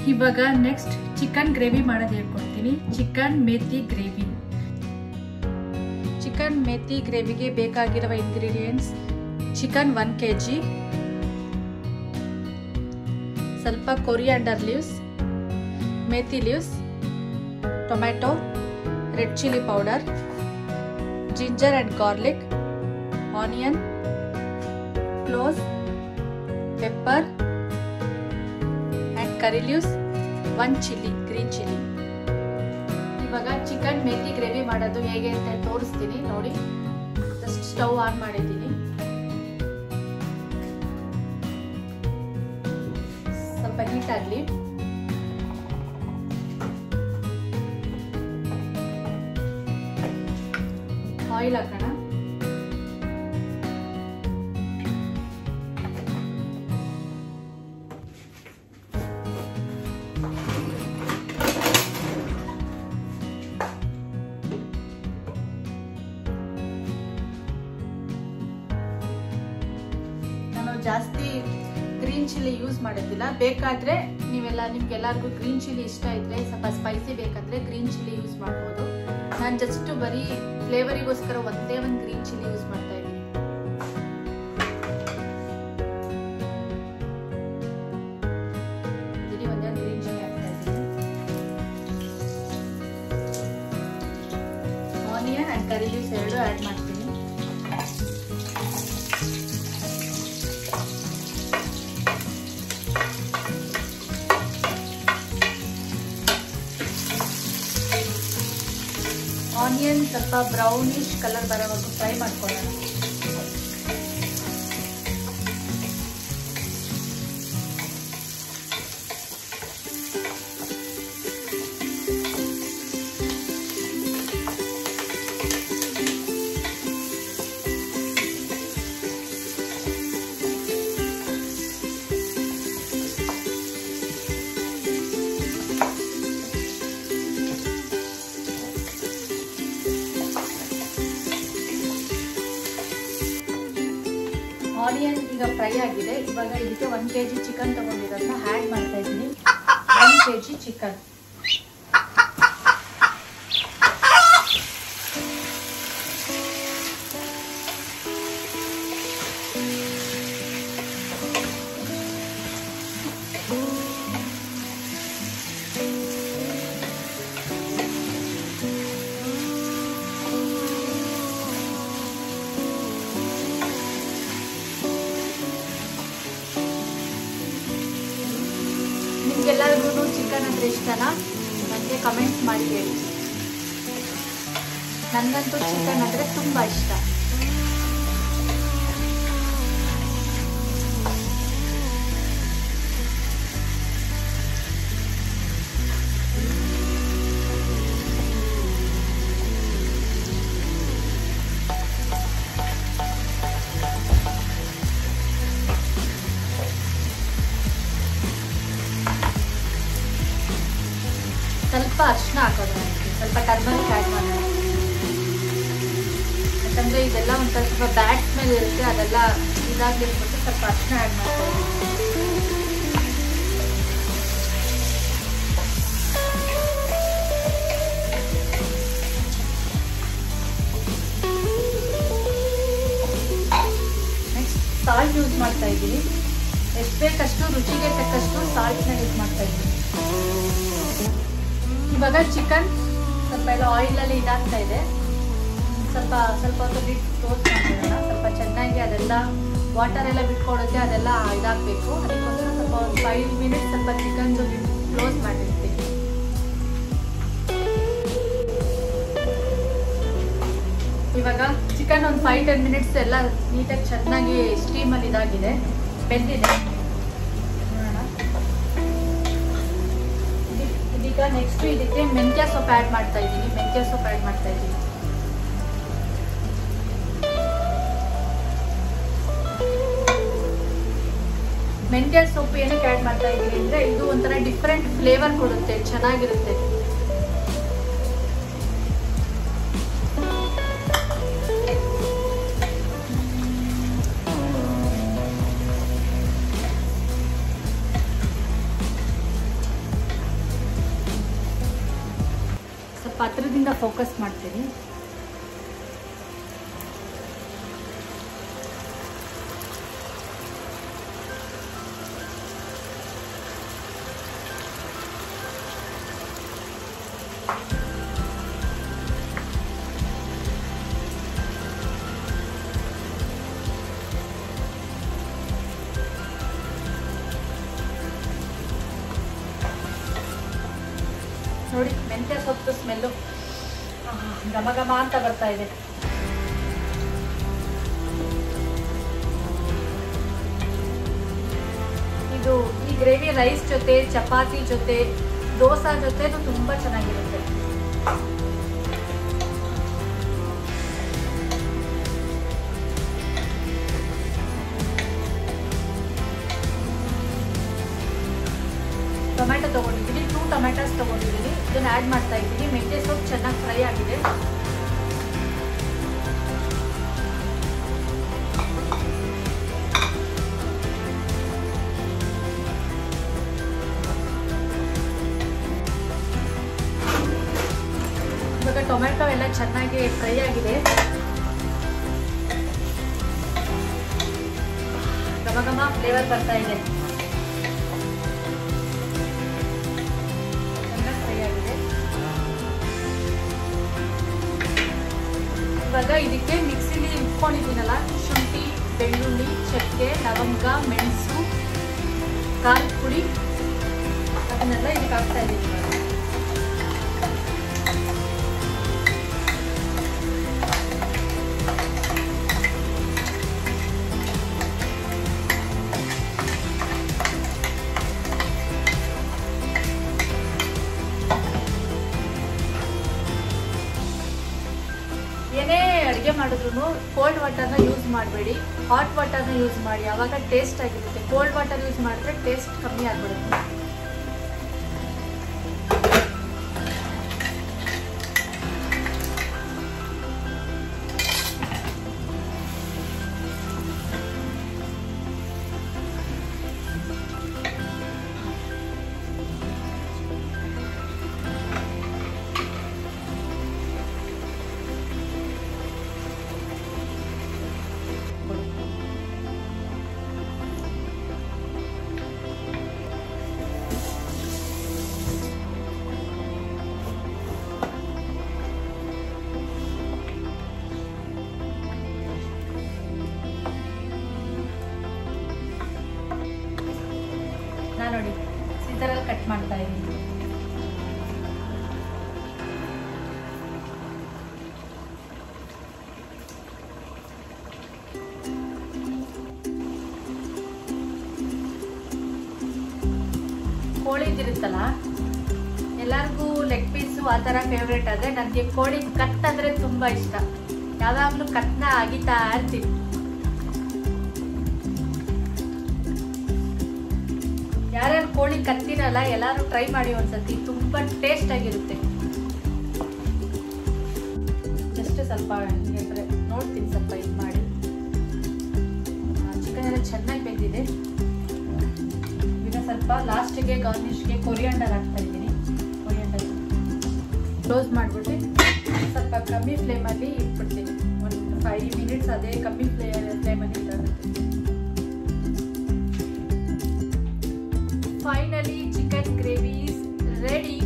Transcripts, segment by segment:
ಇವಾಗ next chicken gravy ಮಾಡೋದು ಹೇಳ್ಕೊಡ್ತೀನಿ chicken methi gravy chicken methi ಗ್ರೇವಿಗೆ ಬೇಕಾಗಿರುವ ingredients chicken one K G ಸ್ವಲ್ಪ coriander leaves methi leaves tomato red chilli powder ginger and garlic onion cloves pepper and curry leaves one chilli green chilli ಇವಾಗ chicken methi gravy ಮಾಡೋದು ಹೇಗೆ ಅಂತ ತೋರಿಸ್ತೀನಿ ನೋಡಿ ಜಸ್ಟ್ ಸ್ಟವ್ ಆನ್ ಮಾಡಿದ್ದೀನಿ ಸ್ವಲ್ಪ ಹೀಟ್ ಆಗಲಿ ಆಯಿಲ್ ಹಾಕೋಣ ನಾನು ಜಾಸ್ತಿ ಗ್ರೀನ್ ಚಿಲ್ಲಿ ಯೂಸ್ ಮಾಡೋದಿಲ್ಲ ಬೇಕಾದ್ರೆ ನೀವೆಲ್ಲ ನಿಮ್ಗೆಲ್ಲರಿಗೂ ಗ್ರೀನ್ ಚಿಲ್ಲಿ ಇಷ್ಟ ಇದ್ರೆ ಸ್ವಲ್ಪ ಸ್ಪೈಸಿ ಬೇಕಂದ್ರೆ ಗ್ರೀನ್ ಚಿಲ್ಲಿ ಯೂಸ್ ಮಾಡ್ಬೋದು ನಾನು ಜಸ್ಟ್ ಬರೀ ಫ್ಲೇವರಿಗೋಸ್ಕರ ಒಂದೇ ಒಂದು ಗ್ರೀನ್ ಚಿಲ್ಲಿ ಯೂಸ್ ಮಾಡ್ತಾ ಇದ್ದೀನಿ ಇದೀನಿ ಒಂದೇ ಒಂದು ಗ್ರೀನ್ ಚಿಲ್ಲಿ ಹಾಕ್ತಾ ಇದ್ದೀನಿ ಆನಿಯನ್ ಆ್ಯಂಡ್ ಕರಿ ಲೀವ್ಸ್ ಎರಡು ಆ್ಯಡ್ ಮಾಡ್ತೀನಿ ಆನಿಯನ್ ಸ್ವಲ್ಪ ಬ್ರೌನಿಶ್ ಕಲರ್ ಬರೋವರೆಗೂ ಫ್ರೈ ಮಾಡ್ಕೊಳ್ಳೋಣ ಆನಿಯನ್ ಈಗ ಫ್ರೈ ಆಗಿದೆ ಇವಾಗ ಇದಕ್ಕೆ ಒನ್ ಕೆ ಜಿ ಚಿಕನ್ ತಗೊಂಡಿರೋದನ್ನ ಹ್ಯಾಡ್ ಮಾಡ್ತಾ ಇದ್ದೀನಿ ಒನ್ ಕೆ ಜಿ ಚಿಕನ್ ನಿಮ್ಗೆಲ್ಲರಿಗೂ ಚಿಕನ್ ಅಂದ್ರೆ ಇಷ್ಟನಾ ನನಗೆ ಕಮೆಂಟ್ ಮಾಡಿ ಹೇಳಿ ನನಗಂತೂ ಚಿಕನ್ ಅಂದ್ರೆ ತುಂಬಾ ಇಷ್ಟ ಸ್ವಲ್ಪ ಅರಿಶಿನ ಹಾಕೋದು ನನಗೆ ಸ್ವಲ್ಪ ಟರ್ಮರಿಕ್ ಆ್ಯಡ್ ಮಾಡೋಣ ಯಾಕಂದ್ರೆ ಇದೆಲ್ಲ ಒಂಥರ ಸ್ವಲ್ಪ ಬ್ಯಾಟ್ ಮೇಲೆ ಇರುತ್ತೆ ಅದೆಲ್ಲ ಇದಾಗಿರ್ಬಿಟ್ಟು ಸ್ವಲ್ಪ ಅರಿಶಿನ ಆ್ಯಡ್ ಮಾಡ್ತಾ ಇದ್ದೀನಿ ನೆಕ್ಸ್ಟ್ ಸಾಲ್ಟ್ ಯೂಸ್ ಮಾಡ್ತಾ ಇದ್ದೀನಿ ಎಷ್ಟು ಬೇಕಷ್ಟು ರುಚಿಗೆ ತಕ್ಕಷ್ಟು ಸಾಲ್ಟ್ನ ಯೂಸ್ ಮಾಡ್ತಾ ಇದ್ದೀನಿ ಇವಾಗ ಚಿಕನ್ ಸ್ವಲ್ಪ ಎಲ್ಲ ಆಯಿಲಲ್ಲಿ ಇದಾಗ್ತಾ ಇದೆ ಸ್ವಲ್ಪ ಸ್ವಲ್ಪ ಹೊತ್ತು ಬಿಟ್ಟು ಟೋಸ್ಟ್ ಮಾಡ್ಕೊಳ್ಳೋಣ ಸ್ವಲ್ಪ ಚೆನ್ನಾಗಿ ಅದೆಲ್ಲ ವಾಟರ್ ಎಲ್ಲ ಬಿಟ್ಕೊಡುತ್ತೆ ಅದೆಲ್ಲ ಇದಾಗಬೇಕು ಅದಕ್ಕೋಸ್ಕರ ಸ್ವಲ್ಪ ಒಂದು ಫೈವ್ ಮಿನಿಟ್ಸ್ ಸ್ವಲ್ಪ ಚಿಕನ್ ಕ್ಲೋಸ್ ಮಾಡಿರ್ತೀನಿ ಇವಾಗ ಚಿಕನ್ ಒಂದು ಫೈವ್ ಟೆನ್ ಮಿನಿಟ್ಸ್ ಎಲ್ಲ ನೀಟಾಗಿ ಚೆನ್ನಾಗಿ ಸ್ಟೀಮಲ್ಲಿ ಇದಾಗಿದೆ ಬೆಂದಿದೆ ನೋಡೋಣ ಇದಿ- ಇದೀಗ ನೆಕ್ಸ್ಟ್ ಇದಕ್ಕೆ ಮೆಂತ್ಯ ಸೊಪ್ಪು ಆ್ಯಡ್ ಮಾಡ್ತಾ ಇದ್ದೀನಿ ಮೆಂತ್ಯ ಸೊಪ್ಪು ಆ್ಯಡ್ ಮಾಡ್ತಾ ಇದ್ದೀನಿ ಮೆಂತ್ಯ ಸೊಪ್ಪು ಏನಕ್ಕೆ ಆ್ಯಡ್ ಮಾಡ್ತಾ ಇದ್ದೀನಿ ಅಂದರೆ ಇದು ಒಂಥರ ಡಿಫ್ರೆಂಟ್ ಫ್ಲೇವರ್ ಕೊಡುತ್ತೆ ಚೆನ್ನಾಗಿರುತ್ತೆ ಹತ್ರದಿಂದ ಫೋಕಸ್ ಮಾಡ್ತೀನಿ ನೋಡಿ ಮೆಂತ್ಯ ಸೊಪ್ಪು ಸ್ಮೆಲ್ಲು ಘಮ ಘಮ ಅಂತ ಬರ್ತಾ ಇದೆ ಇದು ಈ ಗ್ರೇವಿ ರೈಸ್ ಜೊತೆ ಚಪಾತಿ ಜೊತೆ ದೋಸಾ ಜೊತೆನೂ ತುಂಬಾ ಚೆನ್ನಾಗಿರುತ್ತೆ ಟೊಮೆಟೊ ತಗೊಂಡಿದ್ದೀನಿ ಟೂ ಟೊಮೆಟೊಸ್ ತಗೊಂಡಿದ್ದೀನಿ ಇದನ್ನ ಆ್ಯಡ್ ಮಾಡ್ತಾ ಇದ್ದೀನಿ ಮೆಂತ್ಯ ಸೊಪ್ಪು ಚೆನ್ನಾಗಿ ಫ್ರೈ ಆಗಿದೆ ಇವಾಗ ಟೊಮೆಟೊ ಎಲ್ಲ ಚೆನ್ನಾಗಿ ಫ್ರೈ ಆಗಿದೆ ಘಮ ಘಮ ಫ್ಲೇವರ್ ಬರ್ತಾ ಇದೆ ಚೆನ್ನಾಗಿ ಫ್ರೈ ಆಗಿದೆ ಇವಾಗ ಇದಕ್ಕೆ ಮಿಕ್ಸಿಲಿ ಇಟ್ಕೊಂಡಿದ್ದೀನಲ್ಲ ಶುಂಠಿ ಬೆಳ್ಳುಳ್ಳಿ ಚಕ್ಕೆ ಲವಂಗ ಮೆಣಸು ಖಾರದ ಪುಡಿ ಅದನ್ನೆಲ್ಲ ಇದಕ್ಕೆ ಹಾಕ್ತಾ ಇದ್ದೀನಿ ಇವಾಗ ಏನೇ ಅಡುಗೆ ಮಾಡಿದ್ರು ಕೋಲ್ಡ್ ವಾಟರ್ನ ಯೂಸ್ ಮಾಡಬೇಡಿ ಹಾಟ್ ವಾಟರ್ನ ಯೂಸ್ ಮಾಡಿ ಆವಾಗ ಟೇಸ್ಟ್ ಆಗಿರುತ್ತೆ ಕೋಲ್ಡ್ ವಾಟರ್ ಯೂಸ್ ಮಾಡಿದ್ರೆ ಟೇಸ್ಟ್ ಕಮ್ಮಿ ಆಗಿಬಿಡುತ್ತೆ ನಾನು ನೋಡಿ ಸಿದ್ದರಲ್ಲಿ ಕಟ್ ಮಾಡ್ತಾ ಇದ್ದೀನಿ ಕೋಳಿದಿರುತ್ತಲ್ಲ ಎಲ್ಲರಿಗೂ ಲೆಗ್ ಪೀಸು ಆ ಥರ ಫೇವ್ರೇಟ್ ಆದರೆ ನನಗೆ ಕೋಳಿ ಕಟ್ ಅಂದರೆ ತುಂಬ ಇಷ್ಟ ಯಾವಾಗಲೂ ಕಟ್ನ ಅಗಿತಾ ಇರ್ತೀನಿ ಯಾರ್ಯಾರು ಕೋಳಿ ಕತ್ತಿರಲ್ಲ ಎಲ್ಲರೂ ಟ್ರೈ ಮಾಡಿ ಒಂದ್ಸತಿ ತುಂಬ ಟೇಸ್ಟ್ ಆಗಿರುತ್ತೆ ಜಸ್ಟ್ ಸ್ವಲ್ಪ ಹಿಂಗೆ ಬರೆ- ನೋಡ್ತೀನಿ ಸ್ವಲ್ಪ ಇದು ಮಾಡಿ ಚಿಕನ್ ಎಲ್ಲ ಚೆನ್ನಾಗಿ ಬೆಂದಿದೆ ಈಗ ಸ್ವಲ್ಪ ಲಾಸ್ಟಿಗೆ ಗಾರ್ನಿಷ್ಗೆ ಕೊರಿಯಂಡರ್ ಹಾಕ್ತಾ ಇದ್ದೀನಿ ಕೊರಿಯಂಡರ್ ಕ್ಲೋಸ್ ಮಾಡಿಬಿಟ್ಟು ಸ್ವಲ್ಪ ಕಮ್ಮಿ ಫ್ಲೇಮಲ್ಲಿ ಇಟ್ಬಿಡ್ತೀನಿ ಒಂದು ಫೈವ್ ಮಿನಿಟ್ಸ್ ಅದೇ ಕಮ್ಮಿ ಫ್ಲೇ ಫ್ಲೇಮಲ್ಲಿ ಇಟ್ಟಾಗುತ್ತೆ finally chicken gravy is ready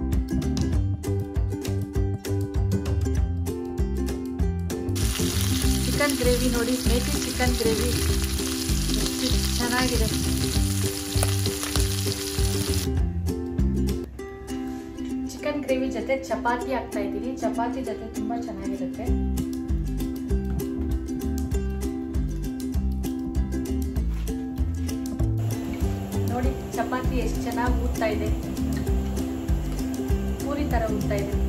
chicken gravy ನೋಡಿ ಮೇಥಿ ಚಿಕನ್ ಗ್ರೇವಿ ಎಷ್ಟು ಚೆನ್ನಾಗಿದೆ ಚಿಕನ್ ಗ್ರೇವಿ ಜೊತೆ ಚಪಾತಿ ಹಾಕ್ತಾ ಇದ್ದೀನಿ ಚಪಾತಿ ಜೊತೆ ತುಂಬಾ ಚೆನ್ನಾಗಿರುತ್ತೆ ನೋಡಿ ಚಪಾತಿ ಎಷ್ಟು ಚೆನ್ನಾಗಿ ಊದ್ತಾ ಇದೆ ಪೂರಿ ತರ ಊದ್ತಾ ಇದೆ